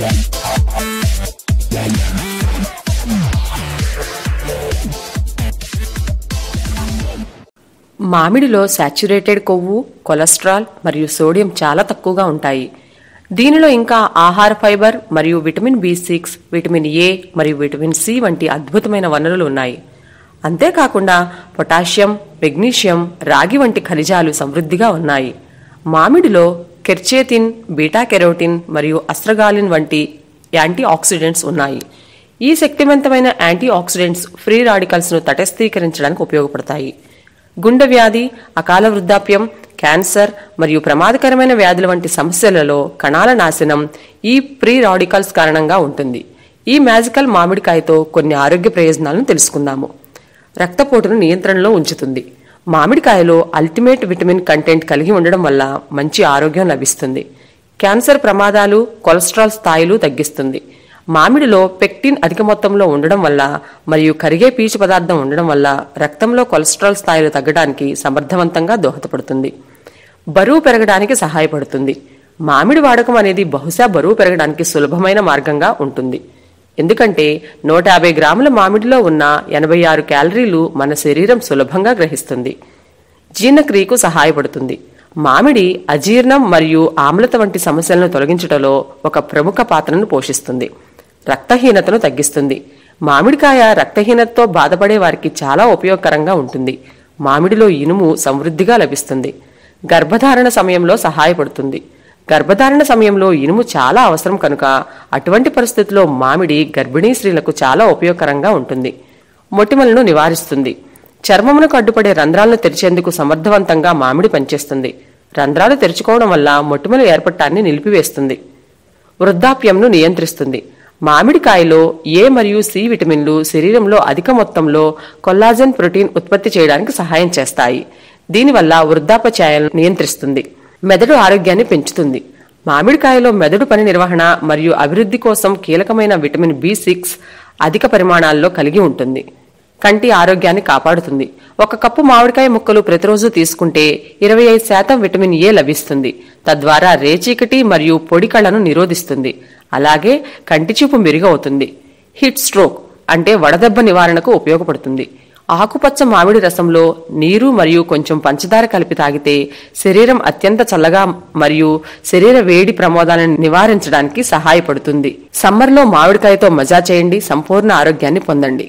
మామిడిలో saturated కొవ్వు cholesterol మరియు sodium చాలా తక్కువగా ఉంటాయి దీనిలో ఇంకా ఆహార ఫైబర్ మరియు vitamin B six vitamin A మరియు విటమిన్ సి వంటి అద్భుతమైన వనరులు ఉన్నాయి అంతేకాకుండా పొటాషియం మెగ్నీషియం రాగి వంటి ఖనిజాలు సమృద్ధిగా ఉన్నాయి మామిడిలో కెర్చేతిన్ బీటా కెరోటిన్ మరియు అస్ట్రగాలిన్ వంటి యాంటీ ఆక్సిడెంట్స్ ఉన్నాయి ఈ శక్తివంతమైన యాంటీ ఆక్సిడెంట్స్ ఫ్రీ రాడికల్స్ ను తటస్థీకరించడానికి ఉపయోగపడతాయి గుండె వ్యాధి అకాల వృద్ధాప్యం క్యాన్సర్ మరియు ప్రమాదకరమైన వ్యాధుల వంటి సమస్యలలో కణాల నాశనం ఈ ప్రీ రాడికల్స్ కారణంగా ఉంటుంది ఈ మ్యాజికల్ మామిడికాయతో కొన్ని ఆరోగ్య ప్రయోజనాలను తెలుసుకుందాము రక్తపోటును నియంత్రణలో ఉంచుతుంది మామిడికాయలో అల్టిమేట్ విటమిన్ కంటెంట్ కలిగి ఉండడం వల్ల మంచి ఆరోగ్యం లభిస్తుంది క్యాన్సర్ ప్రమాదాలు కొలెస్ట్రాల్ స్థాయిలు తగ్గిస్తుంది మామిడిలో పెక్టిన్ అధిక మొత్తంలో ఉండడం వల్ల మరియు కరిగే పీచు పదార్థం ఉండడం వల్ల రక్తంలో కొలెస్ట్రాల్ స్థాయిలు తగ్గడానికి సమర్థవంతంగా దోహదపడుతుంది బరువు పెరగడానికి సహాయపడుతుంది మామిడి వాడకం అనేది బహుశా బరువు పెరగడానికి సులభమైన మార్గంగా ఉంటుంది ఎందుకంటే నూట యాభై గ్రాముల మామిడిలో ఉన్న ఎనభై ఆరు క్యాలరీలు మన శరీరం సులభంగా గ్రహిస్తుంది జీర్ణక్రియకు సహాయపడుతుంది మామిడి అజీర్ణం మరియు ఆమ్లత వంటి సమస్యలను తొలగించటంలో ఒక ప్రముఖ పాత్రను పోషిస్తుంది రక్తహీనతను తగ్గిస్తుంది మామిడికాయ రక్తహీనతతో బాధపడే వారికి చాలా ఉపయోగకరంగా ఉంటుంది మామిడిలో ఇనుము సమృద్ధిగా లభిస్తుంది గర్భధారణ సమయంలో సహాయపడుతుంది గర్భధారణ సమయంలో ఇనుము చాలా అవసరం కనుక అటువంటి పరిస్థితుల్లో మామిడి గర్భిణీ స్త్రీలకు చాలా ఉపయోగకరంగా ఉంటుంది మొటిమలను నివారిస్తుంది చర్మమునకు అడ్డుపడే రంధ్రాలను తెరిచేందుకు సమర్థవంతంగా మామిడి పనిచేస్తుంది రంధ్రాలు తెరుచుకోవడం వల్ల మొటిమలు ఏర్పడటాన్ని నిలిపివేస్తుంది వృద్ధాప్యంను నియంత్రిస్తుంది మామిడికాయలో ఏ మరియు సి విటమిన్లు శరీరంలో అధిక మొత్తంలో కొల్లాజన్ ప్రోటీన్ ఉత్పత్తి చేయడానికి సహాయం చేస్తాయి దీనివల్ల వృద్ధాప్య ఛాయలను నియంత్రిస్తుంది మెదడు ఆరోగ్యాన్ని పెంచుతుంది మామిడికాయలో మెదడు పని నిర్వహణ మరియు అభివృద్ధి కోసం కీలకమైన విటమిన్ బి సిక్స్ అధిక పరిమాణాల్లో కలిగి ఉంటుంది కంటి ఆరోగ్యాన్ని కాపాడుతుంది ఒక కప్పు మామిడికాయ ముక్కలు ప్రతిరోజు తీసుకుంటే ఇరవై ఐదు శాతం విటమిన్ ఏ లభిస్తుంది తద్వారా రేచీకటి మరియు పొడి కళ్లను నిరోధిస్తుంది అలాగే కంటి చూపు మెరుగవుతుంది హిట్ స్ట్రోక్ అంటే వడదెబ్బ నివారణకు ఉపయోగపడుతుంది ఆకుపచ్చ మామిడి రసంలో నీరు మరియు కొంచెం పంచదార కలిపి తాగితే శరీరం అత్యంత చల్లగా మరియు శరీర వేడి ప్రమాదాలను నివారించడానికి సహాయపడుతుంది సమ్మర్లో మామిడికాయతో మజా చేయండి సంపూర్ణ ఆరోగ్యాన్ని పొందండి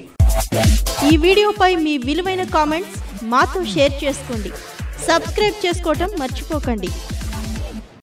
ఈ వీడియోపై మీ విలువైన కామెంట్స్ మాతో షేర్ చేసుకోండి సబ్స్క్రైబ్ చేసుకోవటం మర్చిపోకండి